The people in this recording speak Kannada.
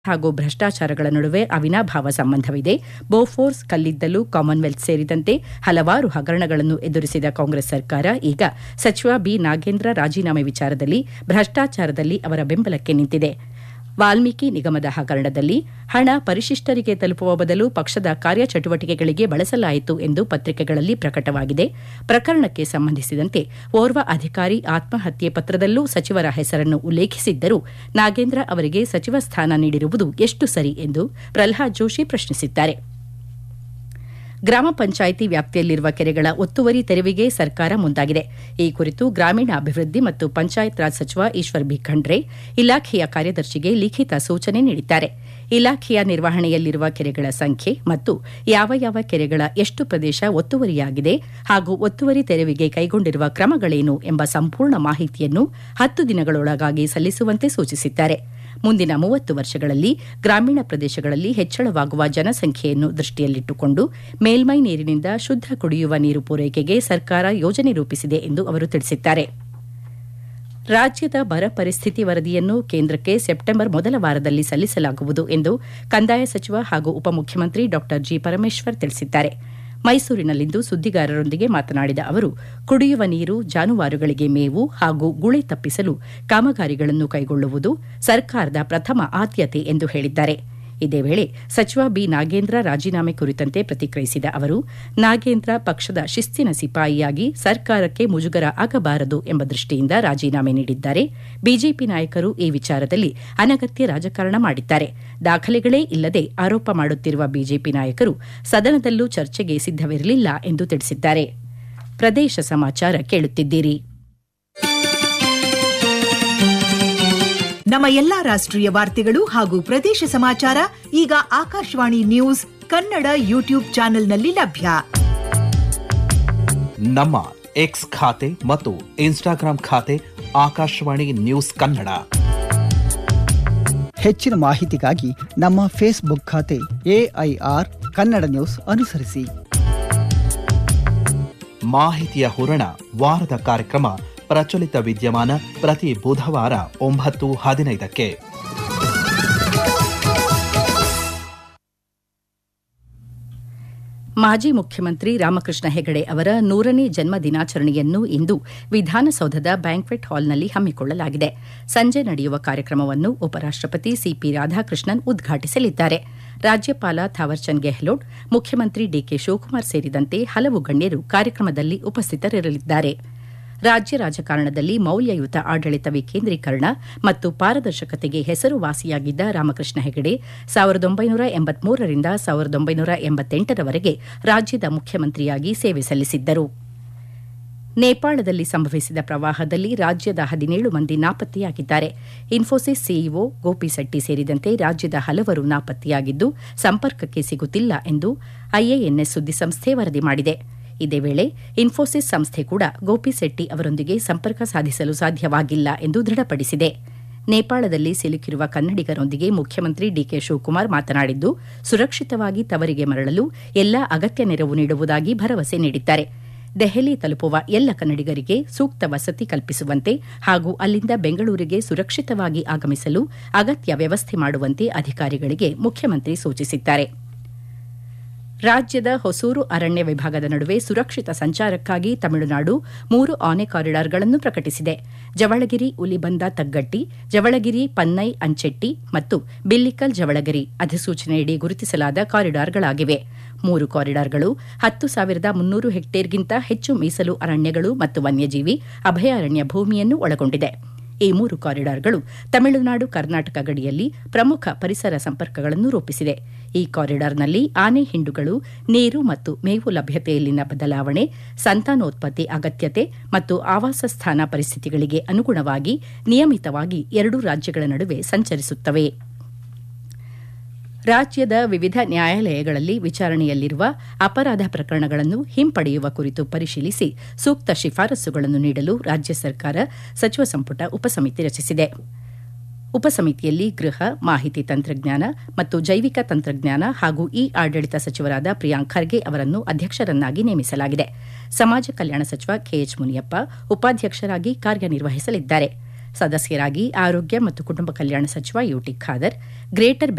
ಹಾಗೂ ಭ್ರಷ್ಟಾಚಾರಗಳ ನಡುವೆ ಅವಿನಾಭಾವ ಸಂಬಂಧವಿದೆ ಬೋಫೋರ್ಸ್ ಕಲ್ಲಿದ್ದಲು ಕಾಮನ್ವೆಲ್ತ್ ಸೇರಿದಂತೆ ಹಲವಾರು ಹಗರಣಗಳನ್ನು ಎದುರಿಸಿದ ಕಾಂಗ್ರೆಸ್ ಸರ್ಕಾರ ಈಗ ಸಚಿವ ಬಿ ನಾಗೇಂದ್ರ ರಾಜೀನಾಮೆ ವಿಚಾರದಲ್ಲಿ ಭ್ರಷ್ಟಾಚಾರದಲ್ಲಿ ಅವರ ಬೆಂಬಲಕ್ಕೆ ನಿಂತಿದೆ ವಾಲ್ಮೀಕಿ ನಿಗಮದ ಹಗರಣದಲ್ಲಿ ಹಣ ಪರಿಶಿಷ್ಟರಿಗೆ ತಲುಪುವ ಬದಲು ಪಕ್ಷದ ಕಾರ್ಯಚಟುವಟಿಕೆಗಳಿಗೆ ಬಳಸಲಾಯಿತು ಎಂದು ಪತ್ರಿಕೆಗಳಲ್ಲಿ ಪ್ರಕಟವಾಗಿದೆ ಪ್ರಕರಣಕ್ಕೆ ಸಂಬಂಧಿಸಿದಂತೆ ಓರ್ವ ಅಧಿಕಾರಿ ಆತ್ಮಹತ್ಯೆ ಪತ್ರದಲ್ಲೂ ಸಚಿವರ ಹೆಸರನ್ನು ಉಲ್ಲೇಖಿಸಿದ್ದರೂ ನಾಗೇಂದ್ರ ಅವರಿಗೆ ಸಚಿವ ಸ್ಥಾನ ನೀಡಿರುವುದು ಎಷ್ಟು ಸರಿ ಎಂದು ಪ್ರಲ್ಹಾದ್ ಜೋಶಿ ಪ್ರಶ್ನಿಸಿದ್ದಾರೆ ಗ್ರಾಮ ಪಂಚಾಯಿತಿ ವ್ಯಾಪ್ತಿಯಲ್ಲಿರುವ ಕೆರೆಗಳ ಒತ್ತುವರಿ ತೆರವಿಗೆ ಸರ್ಕಾರ ಮುಂದಾಗಿದೆ ಈ ಕುರಿತು ಗ್ರಾಮೀಣಾಭಿವೃದ್ಧಿ ಮತ್ತು ಪಂಚಾಯತ್ ರಾಜ್ ಸಚಿವ ಈಶ್ವರ್ ಬಿ ಖಂಡ್ರೆ ಇಲಾಖೆಯ ಕಾರ್ಯದರ್ಶಿಗೆ ಲಿಖಿತ ಸೂಚನೆ ನೀಡಿದ್ದಾರೆ ಇಲಾಖೆಯ ನಿರ್ವಹಣೆಯಲ್ಲಿರುವ ಕೆರೆಗಳ ಸಂಖ್ಯೆ ಮತ್ತು ಯಾವ ಯಾವ ಕೆರೆಗಳ ಎಷ್ಟು ಪ್ರದೇಶ ಒತ್ತುವರಿಯಾಗಿದೆ ಹಾಗೂ ಒತ್ತುವರಿ ತೆರವಿಗೆ ಕೈಗೊಂಡಿರುವ ಕ್ರಮಗಳೇನು ಎಂಬ ಸಂಪೂರ್ಣ ಮಾಹಿತಿಯನ್ನು ಹತ್ತು ದಿನಗಳೊಳಗಾಗಿ ಸಲ್ಲಿಸುವಂತೆ ಸೂಚಿಸಿದ್ದಾರೆ ಮುಂದಿನ ಮೂವತ್ತು ವರ್ಷಗಳಲ್ಲಿ ಗ್ರಾಮೀಣ ಪ್ರದೇಶಗಳಲ್ಲಿ ಹೆಚ್ಚಳವಾಗುವ ಜನಸಂಖ್ಯೆಯನ್ನು ದೃಷ್ಟಿಯಲ್ಲಿಟ್ಟುಕೊಂಡು ಮೇಲ್ಮೈ ನೀರಿನಿಂದ ಶುದ್ದ ಕುಡಿಯುವ ನೀರು ಪೂರೈಕೆಗೆ ಸರ್ಕಾರ ಯೋಜನೆ ರೂಪಿಸಿದೆ ಎಂದು ಅವರು ತಿಳಿಸಿದ್ದಾರೆ ರಾಜ್ಯದ ಬರ ಪರಿಸ್ಥಿತಿ ವರದಿಯನ್ನು ಕೇಂದ್ರಕ್ಕೆ ಸೆಪ್ಟೆಂಬರ್ ಮೊದಲ ವಾರದಲ್ಲಿ ಸಲ್ಲಿಸಲಾಗುವುದು ಎಂದು ಕಂದಾಯ ಸಚಿವ ಹಾಗೂ ಉಪಮುಖ್ಯಮಂತ್ರಿ ಡಾ ಜಿ ಪರಮೇಶ್ವರ್ ತಿಳಿಸಿದ್ದಾರೆ ಮೈಸೂರಿನಲ್ಲಿಂದು ಸುದ್ದಿಗಾರರೊಂದಿಗೆ ಮಾತನಾಡಿದ ಅವರು ಕುಡಿಯುವ ನೀರು ಜಾನುವಾರುಗಳಿಗೆ ಮೇವು ಹಾಗೂ ಗುಳೆ ತಪ್ಪಿಸಲು ಕಾಮಗಾರಿಗಳನ್ನು ಕೈಗೊಳ್ಳುವುದು ಸರ್ಕಾರದ ಪ್ರಥಮ ಆದ್ಯತೆ ಎಂದು ಹೇಳಿದ್ದಾರೆ ಇದೇ ವೇಳೆ ಸಚಿವ ಬಿ ನಾಗೇಂದ್ರ ರಾಜೀನಾಮೆ ಕುರಿತಂತೆ ಪ್ರತಿಕ್ರಿಯಿಸಿದ ಅವರು ನಾಗೇಂದ್ರ ಪಕ್ಷದ ಶಿಸ್ತಿನ ಸಿಪಾಯಿಯಾಗಿ ಸರ್ಕಾರಕ್ಕೆ ಮುಜುಗರ ಆಗಬಾರದು ಎಂಬ ದೃಷ್ಟಿಯಿಂದ ರಾಜೀನಾಮೆ ನೀಡಿದ್ದಾರೆ ಬಿಜೆಪಿ ನಾಯಕರು ಈ ವಿಚಾರದಲ್ಲಿ ಅನಗತ್ಯ ರಾಜಕಾರಣ ಮಾಡಿದ್ದಾರೆ ದಾಖಲೆಗಳೇ ಇಲ್ಲದೆ ಆರೋಪ ಮಾಡುತ್ತಿರುವ ಬಿಜೆಪಿ ನಾಯಕರು ಸದನದಲ್ಲೂ ಚರ್ಚೆಗೆ ಸಿದ್ದವಿರಲಿಲ್ಲ ಎಂದು ತಿಳಿಸಿದ್ದಾರೆ ಪ್ರದೇಶ ಸಮಾಚಾರ ಕೇಳುತ್ತಿದ್ದೀರಿ ನಮ್ಮ ಎಲ್ಲಾ ರಾಷ್ಟ್ರೀಯ ವಾರ್ತೆಗಳು ಹಾಗೂ ಪ್ರದೇಶ ಸಮಾಚಾರ ಈಗ ಆಕಾಶವಾಣಿ ನ್ಯೂಸ್ ಕನ್ನಡ ಯೂಟ್ಯೂಬ್ ಚಾನೆಲ್ನಲ್ಲಿ ಲಭ್ಯ ನಮ್ಮ ಎಕ್ಸ್ ಖಾತೆ ಮತ್ತು ಇನ್ಸ್ಟಾಗ್ರಾಂ ಖಾತೆ ಆಕಾಶವಾಣಿ ನ್ಯೂಸ್ ಕನ್ನಡ ಹೆಚ್ಚಿನ ಮಾಹಿತಿಗಾಗಿ ನಮ್ಮ ಫೇಸ್ಬುಕ್ ಖಾತೆ ಎಐಆರ್ ಕನ್ನಡ ನ್ಯೂಸ್ ಅನುಸರಿಸಿ ಮಾಹಿತಿಯ ಹೂರಣ ವಾರದ ಕಾರ್ಯಕ್ರಮ ಪ್ರಚಲಿತ ವಿದ್ಯಮಾನ ಪ್ರತಿ ಬುಧವಾರ ಒಂಬತ್ತು ಹದಿನೈದಕ್ಕೆ ಮಾಜಿ ಮುಖ್ಯಮಂತ್ರಿ ರಾಮಕೃಷ್ಣ ಹೆಗಡೆ ಅವರ ನೂರನೇ ಜನ್ಮ ದಿನಾಚರಣೆಯನ್ನು ಇಂದು ವಿಧಾನಸೌಧದ ಬ್ಯಾಂಕ್ವೆಟ್ ಹಾಲ್ನಲ್ಲಿ ಹಮ್ಮಿಕೊಳ್ಳಲಾಗಿದೆ ಸಂಜೆ ನಡೆಯುವ ಕಾರ್ಯಕ್ರಮವನ್ನು ಉಪರಾಷ್ಟಪತಿ ಸಿಪಿ ರಾಧಾಕೃಷ್ಣನ್ ಉದ್ಘಾಟಿಸಲಿದ್ದಾರೆ ರಾಜ್ಯಪಾಲ ಥಾವರ್ಚಂದ್ ಗೆಹ್ಲೋಟ್ ಮುಖ್ಯಮಂತ್ರಿ ಡಿಕೆ ಶಿವಕುಮಾರ್ ಸೇರಿದಂತೆ ಹಲವು ಗಣ್ಯರು ಕಾರ್ಯಕ್ರಮದಲ್ಲಿ ಉಪಸ್ಥಿತರಿರಲಿದ್ದಾರೆ ರಾಜ್ಯ ರಾಜಕಾರಣದಲ್ಲಿ ಮೌಲ್ಯಯುತ ಆಡಳಿತ ವಿಕೇಂದ್ರೀಕರಣ ಮತ್ತು ಪಾರದರ್ಶಕತೆಗೆ ಹೆಸರುವಾಸಿಯಾಗಿದ್ದ ರಾಮಕೃಷ್ಣ ಹೆಗಡೆ ಸಾವಿರದ ಒಂಬೈನೂರ ಎಂಬತ್ಮೂರರಿಂದ ಸಾವಿರದ ಒಂಬೈನೂರ ಎಂಬತ್ತೆಂಟರವರೆಗೆ ರಾಜ್ಯದ ಮುಖ್ಯಮಂತ್ರಿಯಾಗಿ ಸೇವೆ ಸಲ್ಲಿಸಿದ್ದರು ನೇಪಾಳದಲ್ಲಿ ಸಂಭವಿಸಿದ ಪ್ರವಾಹದಲ್ಲಿ ರಾಜ್ಯದ ಹದಿನೇಳು ಮಂದಿ ನಾಪತ್ತೆಯಾಗಿದ್ದಾರೆ ಇನ್ಫೋಸಿಸ್ ಸಿಇಒ ಗೋಪಿಸೆಟ್ಟಿ ಸೇರಿದಂತೆ ರಾಜ್ಯದ ಹಲವರು ನಾಪತ್ತೆಯಾಗಿದ್ದು ಸಂಪರ್ಕಕ್ಕೆ ಸಿಗುತ್ತಿಲ್ಲ ಎಂದು ಐಎಎನ್ಎಸ್ ಸುದ್ದಿಸಂಸ್ಥೆ ವರದಿ ಮಾಡಿದೆ ಇದೇ ವೇಳೆ ಇನ್ಫೋಸಿಸ್ ಸಂಸ್ಥೆ ಕೂಡ ಗೋಪಿಸೆಟ್ಟಿ ಅವರೊಂದಿಗೆ ಸಂಪರ್ಕ ಸಾಧಿಸಲು ಸಾಧ್ಯವಾಗಿಲ್ಲ ಎಂದು ದೃಢಪಡಿಸಿದೆ ನೇಪಾಳದಲ್ಲಿ ಸಿಲುಕಿರುವ ಕನ್ನಡಿಗರೊಂದಿಗೆ ಮುಖ್ಯಮಂತ್ರಿ ಡಿಕೆ ಶಿವಕುಮಾರ್ ಮಾತನಾಡಿದ್ದು ಸುರಕ್ಷಿತವಾಗಿ ತವರಿಗೆ ಮರಳಲು ಎಲ್ಲಾ ಅಗತ್ಯ ನೆರವು ನೀಡುವುದಾಗಿ ಭರವಸೆ ನೀಡಿದ್ದಾರೆ ದೆಹಲಿ ತಲುಪುವ ಎಲ್ಲ ಕನ್ನಡಿಗರಿಗೆ ಸೂಕ್ತ ವಸತಿ ಕಲ್ಪಿಸುವಂತೆ ಹಾಗೂ ಅಲ್ಲಿಂದ ಬೆಂಗಳೂರಿಗೆ ಸುರಕ್ಷಿತವಾಗಿ ಆಗಮಿಸಲು ಅಗತ್ಯ ವ್ಯವಸ್ಥೆ ಮಾಡುವಂತೆ ಅಧಿಕಾರಿಗಳಿಗೆ ಮುಖ್ಯಮಂತ್ರಿ ಸೂಚಿಸಿದ್ದಾರೆ ರಾಜ್ಯದ ಹೊಸೂರು ಅರಣ್ಯ ವಿಭಾಗದ ನಡುವೆ ಸುರಕ್ಷಿತ ಸಂಚಾರಕ್ಕಾಗಿ ತಮಿಳುನಾಡು ಮೂರು ಆನೆ ಕಾರಿಡಾರ್ಗಳನ್ನು ಪ್ರಕಟಿಸಿದೆ ಜವಳಗಿರಿ ಉಲಿಬಂದ ತಗ್ಗಟ್ಟಿ ಜವಳಗಿರಿ ಪನ್ನೈ ಅಂಚೆಟ್ಟಿ ಮತ್ತು ಬಿಲ್ಲಿಕಲ್ ಜವಳಗಿರಿ ಅಧಿಸೂಚನೆಯಡಿ ಗುರುತಿಸಲಾದ ಕಾರಿಡಾರ್ಗಳಾಗಿವೆ ಮೂರು ಕಾರಿಡಾರ್ಗಳು ಹತ್ತು ಸಾವಿರದ ಮುನ್ನೂರು ಹೆಕ್ಟೇರ್ಗಿಂತ ಹೆಚ್ಚು ಮೀಸಲು ಅರಣ್ಯಗಳು ಮತ್ತು ವನ್ಯಜೀವಿ ಅಭಯಾರಣ್ಯ ಭೂಮಿಯನ್ನು ಒಳಗೊಂಡಿದೆ ಈ ಮೂರು ಕಾರಿಡಾರ್ಗಳು ತಮಿಳುನಾಡು ಕರ್ನಾಟಕ ಗಡಿಯಲ್ಲಿ ಪ್ರಮುಖ ಪರಿಸರ ಸಂಪರ್ಕಗಳನ್ನು ರೂಪಿಸಿದೆ ಈ ಕಾರಿಡಾರ್ನಲ್ಲಿ ಆನೆ ಹಿಂಡುಗಳು ನೀರು ಮತ್ತು ಮೇವು ಲಭ್ಯತೆಯಲ್ಲಿನ ಬದಲಾವಣೆ ಸಂತಾನೋತ್ಪತ್ತಿ ಅಗತ್ಯತೆ ಮತ್ತು ಆವಾಸ ಸ್ಥಾನ ಪರಿಸ್ಥಿತಿಗಳಿಗೆ ಅನುಗುಣವಾಗಿ ನಿಯಮಿತವಾಗಿ ಎರಡೂ ರಾಜ್ಯಗಳ ನಡುವೆ ಸಂಚರಿಸುತ್ತವೆ ರಾಜ್ಯದ ವಿವಿಧ ನ್ಯಾಯಾಲಯಗಳಲ್ಲಿ ವಿಚಾರಣೆಯಲ್ಲಿರುವ ಅಪರಾಧ ಪ್ರಕರಣಗಳನ್ನು ಹಿಂಪಡೆಯುವ ಕುರಿತು ಪರಿಶೀಲಿಸಿ ಸೂಕ್ತ ಶಿಫಾರಸುಗಳನ್ನು ನೀಡಲು ರಾಜ್ಯ ಸರ್ಕಾರ ಸಚಿವ ಸಂಪುಟ ಉಪಸಮಿತಿ ರಚಿಸಿದೆ ಉಪಸಮಿತಿಯಲ್ಲಿ ಗೃಹ ಮಾಹಿತಿ ತಂತ್ರಜ್ಞಾನ ಮತ್ತು ಜೈವಿಕ ತಂತ್ರಜ್ಞಾನ ಹಾಗೂ ಇ ಆಡಳಿತ ಸಚಿವರಾದ ಪ್ರಿಯಾಂಕ್ ಖರ್ಗೆ ಅವರನ್ನು ಅಧ್ಯಕ್ಷರನ್ನಾಗಿ ನೇಮಿಸಲಾಗಿದೆ ಸಮಾಜ ಕಲ್ಯಾಣ ಸಚಿವ ಕೆಎಚ್ ಮುನಿಯಪ್ಪ ಉಪಾಧ್ಯಕ್ಷರಾಗಿ ಕಾರ್ಯನಿರ್ವಹಿಸಲಿದ್ದಾರೆ ಸದಸ್ಯರಾಗಿ ಆರೋಗ್ಯ ಮತ್ತು ಕುಟುಂಬ ಕಲ್ಯಾಣ ಸಚಿವ ಯುಟಿ ಖಾದರ್ ಗ್ರೇಟರ್